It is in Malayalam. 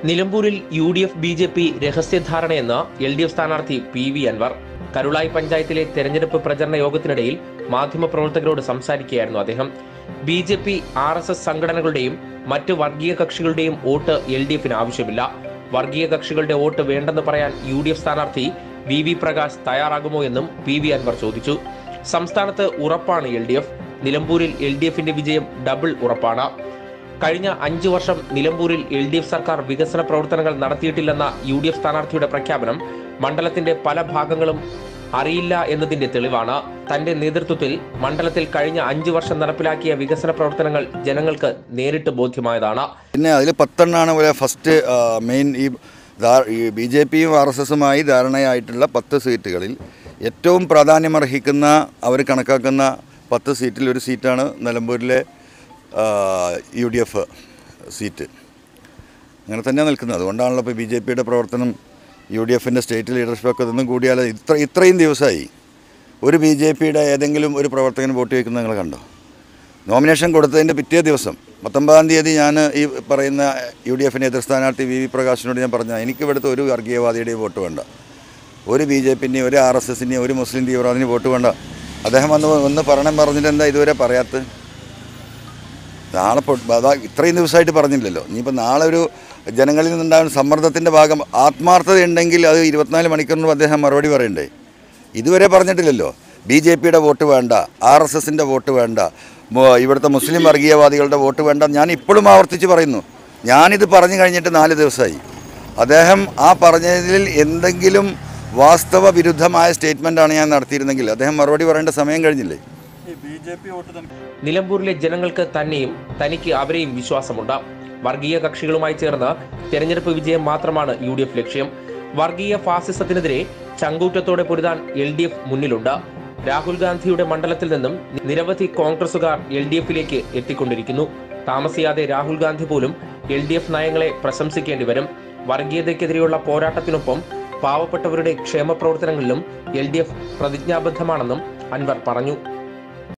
നിലമ്പൂരിൽ U D F B J P രഹസ്യധാരണയെന്ന് എൽ ഡി എഫ് സ്ഥാനാർത്ഥി പി വി അൻവർ കരുളായി പഞ്ചായത്തിലെ തെരഞ്ഞെടുപ്പ് പ്രചരണ യോഗത്തിനിടയിൽ മാധ്യമപ്രവർത്തകരോട് സംസാരിക്കുകയായിരുന്നു അദ്ദേഹം B J P R S S സംഘടനകളുടെയും മറ്റ് വർഗീയ കക്ഷികളുടെയും വോട്ട് എൽ ഡി എഫിന് ആവശ്യമില്ല വർഗീയ കക്ഷികളുടെ വോട്ട് വേണ്ടെന്ന് പറയാൻ യു ഡി എഫ് സ്ഥാനാർത്ഥി വി വി പ്രകാശ് തയ്യാറാകുമോ എന്നും പി വി അൻവർ ചോദിച്ചു സംസ്ഥാനത്ത് ഉറപ്പാണ് എൽ ഡി എഫ് നിലമ്പൂരിൽ എൽ ഡി എഫിന്റെ വിജയം ഡബിൾ ഉറപ്പാണ് കഴിഞ്ഞ അഞ്ചു വർഷം നിലമ്പൂരിൽ എൽ ഡി എഫ് സർക്കാർ വികസന പ്രവർത്തനങ്ങൾ നടത്തിയിട്ടില്ലെന്ന യു ഡി എഫ് സ്ഥാനാർത്ഥിയുടെ പ്രഖ്യാപനം മണ്ഡലത്തിന്റെ പല ഭാഗങ്ങളും അറിയില്ല എന്നതിന്റെ തെളിവാണ് തന്റെ നേതൃത്വത്തിൽ മണ്ഡലത്തിൽ കഴിഞ്ഞ അഞ്ചു വർഷം നടപ്പിലാക്കിയ വികസന പ്രവർത്തനങ്ങൾ ജനങ്ങൾക്ക് നേരിട്ട് ബോധ്യമായതാണ് പിന്നെ അതിൽ പത്തെണ്ണാണ് ഒരു ഫസ്റ്റ് മെയിൻ ഈ ധാ- ഈ ബി ജെ പിയും ആർ എസ് എസുമായി ധാരണയായിട്ടുള്ള പത്ത് സീറ്റുകളിൽ ഏറ്റവും പ്രാധാന്യമർഹിക്കുന്ന അവർ കണക്കാക്കുന്ന പത്ത് സീറ്റിൽ ഒരു സീറ്റാണ് നിലമ്പൂരിലെ യു ഡി എഫ് സീറ്റ് അങ്ങനെ തന്നെയാണ് നിൽക്കുന്നത് അതുകൊണ്ടാണല്ലോ ഇപ്പോൾ ബി ജെ പിയുടെ പ്രവർത്തനം യു ഡി എഫിൻ്റെ സ്റ്റേറ്റ് ലീഡർഷിപ്പൊക്കെ ഇതൊന്നും കൂടിയാൽ ഇത്ര ഇത്രയും ദിവസമായി ഒരു ബി ജെ പിയുടെ ഏതെങ്കിലും ഒരു പ്രവർത്തകന് വോട്ട് വയ്ക്കുന്നത് നിങ്ങൾ കണ്ടോ നോമിനേഷൻ കൊടുത്തതിൻ്റെ പിറ്റേ ദിവസം പത്തൊമ്പതാം തീയതി ഞാൻ ഈ പറയുന്ന യു ഡി എഫിൻ്റെ എതിർ സ്ഥാനാർത്ഥി വി വി പ്രകാശിനോട് ഞാൻ പറഞ്ഞു എനിക്ക് ഇവിടുത്തെ ഒരു വർഗീയവാദിയുടെയും വോട്ട് വേണ്ട ഒരു ബി ജെ പിൻ്റെയും ഒരു ആർ എസ് എസിൻ്റെയും ഒരു മുസ്ലിം തീവ്രവാദിനെയും വോട്ട് വേണ്ട അദ്ദേഹം വന്ന് ഒന്ന് പറയണം പറഞ്ഞിട്ട് എന്താ ഇതുവരെ പറയാത്തത് നാളെ പൊ- അതാ ഇത്രയും ദിവസമായിട്ട് പറഞ്ഞില്ലല്ലോ ഇനിയിപ്പോൾ നാളെ ഒരു ജനങ്ങളിൽ നിന്നുണ്ടാകുന്ന സമ്മർദ്ദത്തിൻ്റെ ഭാഗം ആത്മാർത്ഥത ഉണ്ടെങ്കിൽ അത് ഇരുപത്തിനാല് മണിക്കൂറിന് അദ്ദേഹം മറുപടി പറയണ്ടേ ഇതുവരെ പറഞ്ഞിട്ടില്ലല്ലോ ബി ജെ പിയുടെ വോട്ട് വേണ്ട ആർ എസ് എസിൻ്റെ വോട്ട് വേണ്ട മോ- ഇവിടുത്തെ മുസ്ലിം വർഗീയവാദികളുടെ വോട്ട് വേണ്ട ഞാൻ ഇപ്പോഴും ആവർത്തിച്ച് പറയുന്നു ഞാനിത് പറഞ്ഞു കഴിഞ്ഞിട്ട് നാല് ദിവസമായി അദ്ദേഹം ആ പറഞ്ഞതിൽ എന്തെങ്കിലും വാസ്തവ വിരുദ്ധമായ സ്റ്റേറ്റ്മെൻറ്റാണ് ഞാൻ നടത്തിയിരുന്നെങ്കിൽ അദ്ദേഹം മറുപടി പറയേണ്ട സമയം കഴിഞ്ഞില്ലേ നിലമ്പൂരിലെ ജനങ്ങൾക്ക് തന്നെയും തനിക്ക് അവരെയും വിശ്വാസമുണ്ട് വർഗീയ കക്ഷികളുമായി ചേർന്ന് തെരഞ്ഞെടുപ്പ് വിജയം മാത്രമാണ് യു ഡി എഫ് ലക്ഷ്യം വർഗീയ ഫാസിസത്തിനെതിരെ ചങ്കൂറ്റത്തോടെ പൊരുതാൻ എൽ ഡി എഫ് മുന്നിലുണ്ട് രാഹുൽ ഗാന്ധിയുടെ മണ്ഡലത്തിൽ നിന്നും നിരവധി കോൺഗ്രസുകാർ എൽ ഡി എഫിലേക്ക് എത്തിക്കൊണ്ടിരിക്കുന്നു താമസിയാതെ രാഹുൽ ഗാന്ധി പോലും എൽ ഡി എഫ് നയങ്ങളെ പ്രശംസിക്കേണ്ടി വരും വർഗീയതയ്ക്കെതിരെയുള്ള പോരാട്ടത്തിനൊപ്പം പാവപ്പെട്ടവരുടെ ക്ഷേമ പ്രവർത്തനങ്ങളിലും എൽ ഡി എഫ് പ്രതിജ്ഞാബദ്ധമാണെന്നും അൻവർ പറഞ്ഞു